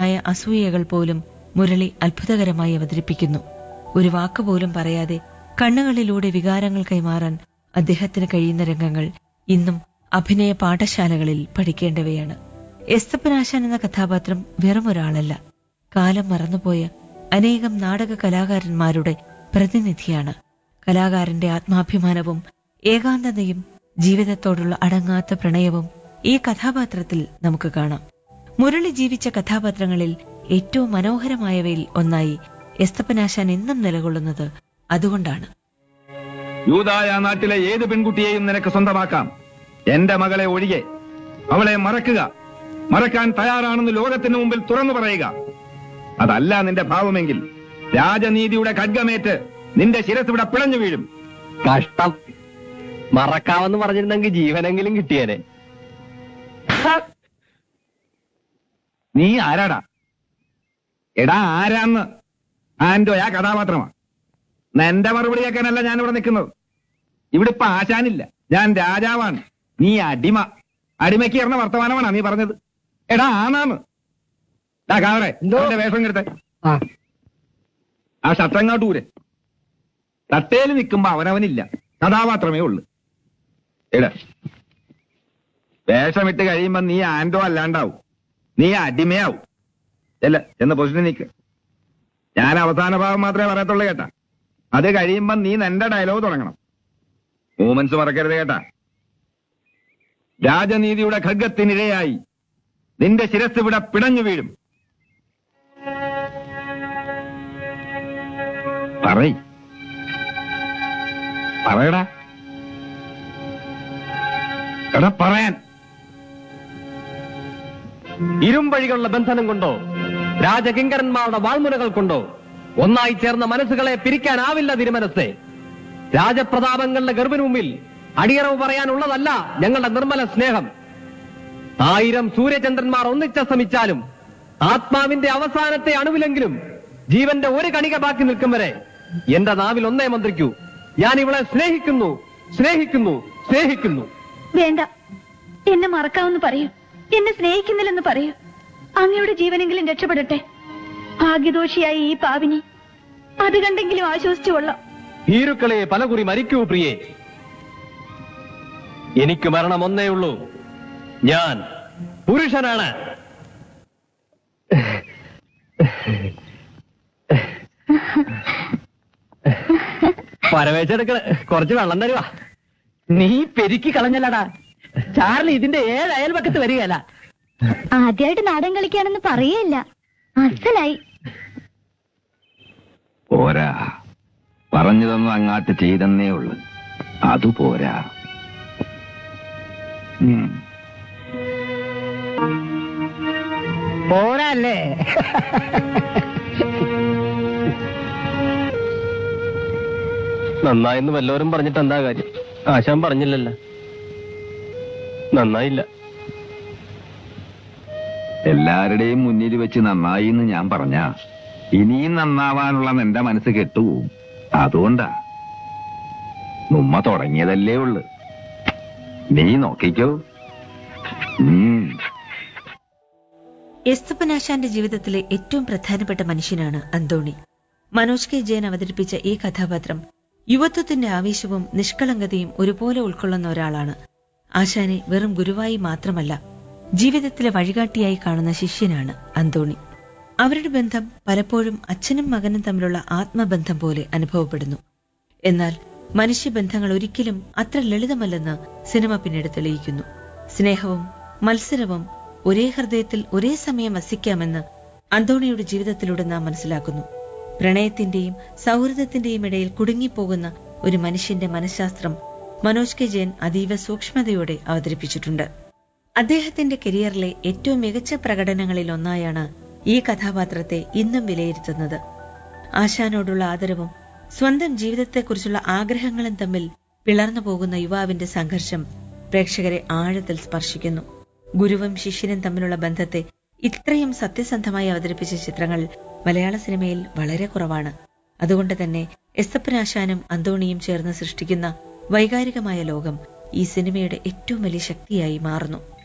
നിഗൂഢമായ അസൂയകൾ പോലും മുരളി അത്ഭുതകരമായി അവതരിപ്പിക്കുന്നു ഒരു വാക്കുപോലും പറയാതെ കണ്ണുകളിലൂടെ വികാരങ്ങൾ കൈമാറാൻ അദ്ദേഹത്തിന് കഴിയുന്ന രംഗങ്ങൾ ഇന്നും അഭിനയ പാഠശാലകളിൽ പഠിക്കേണ്ടവയാണ് എസ്തപ്പനാശാൻ എന്ന കഥാപാത്രം വെറുമൊരാളല്ല കാലം മറന്നുപോയ അനേകം നാടക കലാകാരന്മാരുടെ പ്രതിനിധിയാണ് കലാകാരന്റെ ആത്മാഭിമാനവും ഏകാന്തതയും ജീവിതത്തോടുള്ള അടങ്ങാത്ത പ്രണയവും ഈ കഥാപാത്രത്തിൽ നമുക്ക് കാണാം മുരളി ജീവിച്ച കഥാപാത്രങ്ങളിൽ ഏറ്റവും മനോഹരമായവയിൽ ഒന്നായി എസ്തപ്പനാശാൻ എന്നും നിലകൊള്ളുന്നത് അതുകൊണ്ടാണ് യൂതായ നാട്ടിലെ ഏത് പെൺകുട്ടിയെയും നിനക്ക് സ്വന്തമാക്കാം എന്റെ മകളെ ഒഴികെ അവളെ മറക്കുക മറക്കാൻ തയ്യാറാണെന്ന് ലോകത്തിന് മുമ്പിൽ തുറന്നു പറയുക അതല്ല നിന്റെ ഭാവമെങ്കിൽ രാജനീതിയുടെ ഖഡ്ഗമേറ്റ് നിന്റെ ശിരസ് ഇവിടെ പിളഞ്ഞു വീഴും കഷ്ടം മറക്കാമെന്ന് പറഞ്ഞിരുന്നെങ്കിൽ ജീവനെങ്കിലും കിട്ടിയേനെ നീ ആരാടാ എടാ ആരാന്ന് ആന്റോയാ കഥാപാത്രമാ എന്നാ എന്റെ മറുപടി കേൾക്കാനല്ല ഞാൻ ഇവിടെ നിൽക്കുന്നത് ഇവിടെ ഇപ്പൊ ആശാനില്ല ഞാൻ രാജാവാണ് നീ അടിമ അടിമയ്ക്ക് ചേർന്ന വർത്തമാനമാണോ നീ പറഞ്ഞത് എടാ ആണാന്ന് ഡാ കാവറെ അവന്റെ വേഷം കെടുത്തെ ആ ഷട്ടങ്ങോട്ട് ഊരെ തട്ടേല് നിൽക്കുമ്പോ അവനവനില്ല കഥാപാത്രമേ ഉള്ളു എടാ വേഷമിട്ട് കഴിയുമ്പോ നീ ആൻഡോ അല്ലാണ്ടാവും നീ അടിമയാവും അല്ല എന്ന് പൊസിഷനിൽ നിൽക്ക് ഞാൻ അവസാന ഭാഗം മാത്രമേ പറയത്തുള്ളൂ കേട്ടാ അത് കഴിയുമ്പോ നീ നിന്റെ ഡയലോഗ് തുടങ്ങണം മൂമെന്റ്സ് മറക്കരുത് കേട്ടാ രാജനീതിയുടെ ഖഡ്ഗത്തിനിരയായി നിന്റെ ശിരസ് ഇവിടെ പിടഞ്ഞു വീഴും പറയ് പറയടാ എടാ പറയാൻ ഇരുമ്പഴികളുടെ ബന്ധനം കൊണ്ടോ രാജകിങ്കരന്മാരുടെ വാൾമുനകൾ കൊണ്ടോ ഒന്നായി ചേർന്ന മനസ്സുകളെ പിരിക്കാനാവില്ല തിരുമനസ്സെ രാജപ്രതാപങ്ങളുടെ ഗർഭിന് മുമ്പിൽ അടിയറവ് പറയാനുള്ളതല്ല ഞങ്ങളുടെ നിർമ്മല സ്നേഹം ആയിരം സൂര്യചന്ദ്രന്മാർ ഒന്നിച്ച ശ്രമിച്ചാലും ആത്മാവിന്റെ അവസാനത്തെ അണുവിലെങ്കിലും ജീവന്റെ ഒരു കണിക ബാക്കി നിൽക്കും വരെ എന്റെ നാവിൽ ഒന്നേ മന്ത്രിക്കൂ ഞാൻ ഇവളെ സ്നേഹിക്കുന്നു സ്നേഹിക്കുന്നു സ്നേഹിക്കുന്നു വേണ്ട എന്നെ മറക്കാമെന്ന് പറയൂ എന്നെ സ്നേഹിക്കുന്നില്ലെന്ന് പറയൂ അങ്ങയുടെ ജീവനെങ്കിലും രക്ഷപ്പെടട്ടെ ഭാഗ്യദോഷിയായി ഈ പാവിനി അത് കണ്ടെങ്കിലും ആശ്വസിച്ചു കൊള്ളാം ഭീരുക്കളെ പലകുറി മരിക്കൂ പ്രിയേ എനിക്ക് മരണം ഒന്നേ ഉള്ളൂ ഞാൻ പുരുഷനാണ് പരവേശെടുക്കള് കുറച്ച് വെള്ളം തരുവാ നീ പെരുക്കി കളഞ്ഞല്ലടാ ചാർലി ഇതിന്റെ ഏഴ് അയൽപക്കത്ത് വരികയല്ല ആദ്യമായിട്ട് നാടൻ കളിക്കാണെന്ന് പറയല്ല അസലായി പോരാ പറഞ്ഞതൊന്നും അങ്ങാട്ട് ചെയ്തെന്നേ ഉള്ളു അത് പോരാ ഉം. പോരല്ലേ നന്നായെന്ന് വല്ലവരും പറഞ്ഞിട്ട് എന്താ കാര്യം ആശാൻ പറഞ്ഞില്ലല്ലോ നന്നായില്ല എല്ലാവരുടെയും മുന്നിൽ വെച്ച് നന്നായി എന്ന് ഞാൻ പറഞ്ഞ ഇനിയും നന്നാവാനുള്ള നിന്റെ മനസ്സ് കെട്ടുപോകും അതുകൊണ്ടാ നുമ്മ തുടങ്ങിയതല്ലേ ഉള്ളു നീ നോക്കിക്കോ ഉം എസ്തപ്പനാശാന്റെ ജീവിതത്തിലെ ഏറ്റവും പ്രധാനപ്പെട്ട മനുഷ്യനാണ് അന്തോണി മനോജ് കെ ജയൻ അവതരിപ്പിച്ച ഈ കഥാപാത്രം യുവത്വത്തിന്റെ ആവേശവും നിഷ്കളങ്കതയും ഒരുപോലെ ഉൾക്കൊള്ളുന്ന ഒരാളാണ് ആശാനെ വെറും ഗുരുവായി മാത്രമല്ല ജീവിതത്തിലെ വഴികാട്ടിയായി കാണുന്ന ശിഷ്യനാണ് അന്തോണി അവരുടെ ബന്ധം പലപ്പോഴും അച്ഛനും മകനും തമ്മിലുള്ള ആത്മബന്ധം പോലെ അനുഭവപ്പെടുന്നു എന്നാൽ മനുഷ്യബന്ധങ്ങൾ ഒരിക്കലും അത്ര ലളിതമല്ലെന്ന് സിനിമ പിന്നീട് തെളിയിക്കുന്നു സ്നേഹവും മത്സരവും ഒരേ ഹൃദയത്തിൽ ഒരേ സമയം വസിക്കാമെന്ന് അന്തോണിയുടെ ജീവിതത്തിലൂടെ നാം മനസ്സിലാക്കുന്നു പ്രണയത്തിന്റെയും സൗഹൃദത്തിന്റെയും ഇടയിൽ കുടുങ്ങിപ്പോകുന്ന ഒരു മനുഷ്യന്റെ മനഃശാസ്ത്രം മനോജ് കെ ജയൻ അതീവ സൂക്ഷ്മതയോടെ അവതരിപ്പിച്ചിട്ടുണ്ട് അദ്ദേഹത്തിന്റെ കരിയറിലെ ഏറ്റവും മികച്ച പ്രകടനങ്ങളിൽ ഒന്നായാണ് ഈ കഥാപാത്രത്തെ ഇന്നും വിലയിരുത്തുന്നത് ആശാനോടുള്ള ആദരവും സ്വന്തം ജീവിതത്തെക്കുറിച്ചുള്ള ആഗ്രഹങ്ങളും തമ്മിൽ പിളർന്നു പോകുന്ന യുവാവിന്റെ സംഘർഷം പ്രേക്ഷകരെ ആഴത്തിൽ സ്പർശിക്കുന്നു ഗുരുവും ശിഷ്യനും തമ്മിലുള്ള ബന്ധത്തെ ഇത്രയും സത്യസന്ധമായി അവതരിപ്പിച്ച ചിത്രങ്ങൾ മലയാള സിനിമയിൽ വളരെ കുറവാണ് അതുകൊണ്ട് തന്നെ എസ്തപ്പനാശാനും അന്തോണിയും ചേർന്ന് സൃഷ്ടിക്കുന്ന വൈകാരികമായ ലോകം ഈ സിനിമയുടെ ഏറ്റവും വലിയ ശക്തിയായി മാറുന്നു